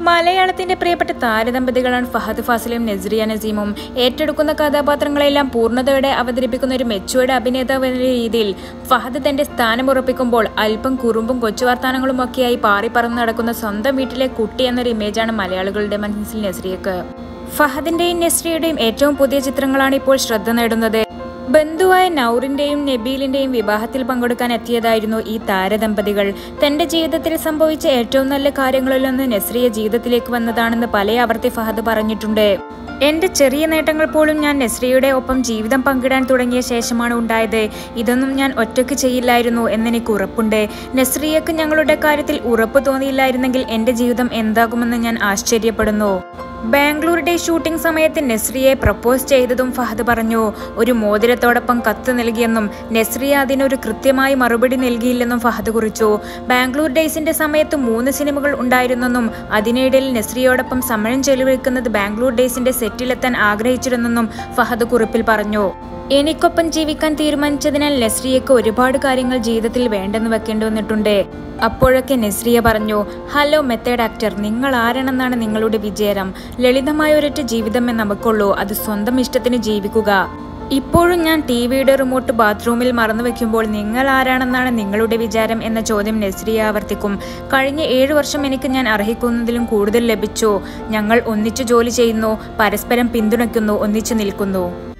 മലയാളത്തിന്റെ പ്രിയപ്പെട്ട താരദമ്പതികളാണ് ഫഹദ് ഫാസിലും നസ്രിയ നസീമും ഏറ്റെടുക്കുന്ന കഥാപാത്രങ്ങളെല്ലാം പൂർണ്ണതയോടെ അവതരിപ്പിക്കുന്ന ഒരു മെച്ചുവേർഡ് അഭിനേതാവ് എന്ന രീതിയിൽ ഫഹദ് തന്റെ സ്ഥാനം ഉറപ്പിക്കുമ്പോൾ അല്പം കുറുമ്പും കൊച്ചുവർത്താനങ്ങളും ഒക്കെയായി പാറി പറന്ന് നടക്കുന്ന സ്വന്തം വീട്ടിലെ കുട്ടി എന്നൊരു ഇമേജാണ് മലയാളികളുടെ മനസ്സിൽ നസ്രിയക്ക് ഫഹദിന്റെയും നസ്രിയയുടെയും ഏറ്റവും പുതിയ ചിത്രങ്ങളാണ് ഇപ്പോൾ ശ്രദ്ധ നേടുന്നത് ബന്ധുവായ നൌറിന്റെയും നബീലിന്റെയും വിവാഹത്തിൽ പങ്കെടുക്കാൻ എത്തിയതായിരുന്നു ഈ താരദമ്പതികൾ തന്റെ ജീവിതത്തിൽ സംഭവിച്ച ഏറ്റവും നല്ല കാര്യങ്ങളിലൊന്ന് നസ്രിയ ജീവിതത്തിലേക്ക് വന്നതാണെന്ന് പല ആവർത്തി ഫഹദ് പറഞ്ഞിട്ടുണ്ട് എന്റെ ചെറിയ നേട്ടങ്ങൾ പോലും ഞാൻ നസ്രിയയുടെ ഒപ്പം ജീവിതം പങ്കിടാൻ തുടങ്ങിയ ശേഷമാണ് ഉണ്ടായത് ഇതൊന്നും ഞാൻ ഒറ്റയ്ക്ക് ചെയ്യില്ലായിരുന്നു എന്നെനിക്ക് ഉറപ്പുണ്ട് നസ്രിയക്ക് ഞങ്ങളുടെ കാര്യത്തിൽ ഉറപ്പ് തോന്നിയില്ലായിരുന്നെങ്കിൽ എന്റെ ജീവിതം എന്താകുമെന്ന് ഞാൻ ആശ്ചര്യപ്പെടുന്നു ബാംഗ്ലൂർ ഡേ ഷൂട്ടിംഗ് സമയത്ത് നസ്രിയെ പ്രപ്പോസ് ചെയ്തതും ഫഹദ് പറഞ്ഞു ഒരു മോതിരത്തോടൊപ്പം കത്ത് നൽകിയെന്നും നസ്രിയ അതിനൊരു കൃത്യമായി മറുപടി നൽകിയില്ലെന്നും ഫഹദ് കുറിച്ചു ബാംഗ്ലൂർ ഡേയ്സിന്റെ സമയത്ത് മൂന്ന് സിനിമകൾ ഉണ്ടായിരുന്നെന്നും അതിനിടയിൽ നസ്രിയോടൊപ്പം സമയം ചെലവഴിക്കുന്നത് ബാംഗ്ലൂർ ഡേയ്സിന്റെ സെറ്റിലെത്താൻ ആഗ്രഹിച്ചിരുന്നെന്നും ഫഹദ് കുറിപ്പിൽ പറഞ്ഞു എനിക്കൊപ്പം ജീവിക്കാൻ തീരുമാനിച്ചതിനാൽ നസ്രിയക്ക് ഒരുപാട് കാര്യങ്ങൾ ജീവിതത്തിൽ വേണ്ടെന്ന് വെക്കേണ്ടി വന്നിട്ടുണ്ട് അപ്പോഴൊക്കെ നസ്രിയ പറഞ്ഞു ഹലോ മെത്തേഡ് ആക്ടർ നിങ്ങൾ ആരാണെന്നാണ് നിങ്ങളുടെ വിചാരം ലളിതമായ ഒരൊറ്റ ജീവിതമേ നമുക്കുള്ളൂ അത് സ്വന്തം ഇഷ്ടത്തിന് ജീവിക്കുക ഇപ്പോഴും ഞാൻ ടി വിയുടെ റിമോട്ട് ബാത്റൂമിൽ മറന്നു വെക്കുമ്പോൾ നിങ്ങൾ ആരാണെന്നാണ് നിങ്ങളുടെ വിചാരം എന്ന ചോദ്യം നസ്രിയ ആവർത്തിക്കും കഴിഞ്ഞ ഏഴു വർഷം എനിക്ക് ഞാൻ അർഹിക്കുന്നതിലും കൂടുതൽ ലഭിച്ചു ഞങ്ങൾ ഒന്നിച്ചു ജോലി ചെയ്യുന്നു പരസ്പരം പിന്തുണയ്ക്കുന്നു ഒന്നിച്ചു നിൽക്കുന്നു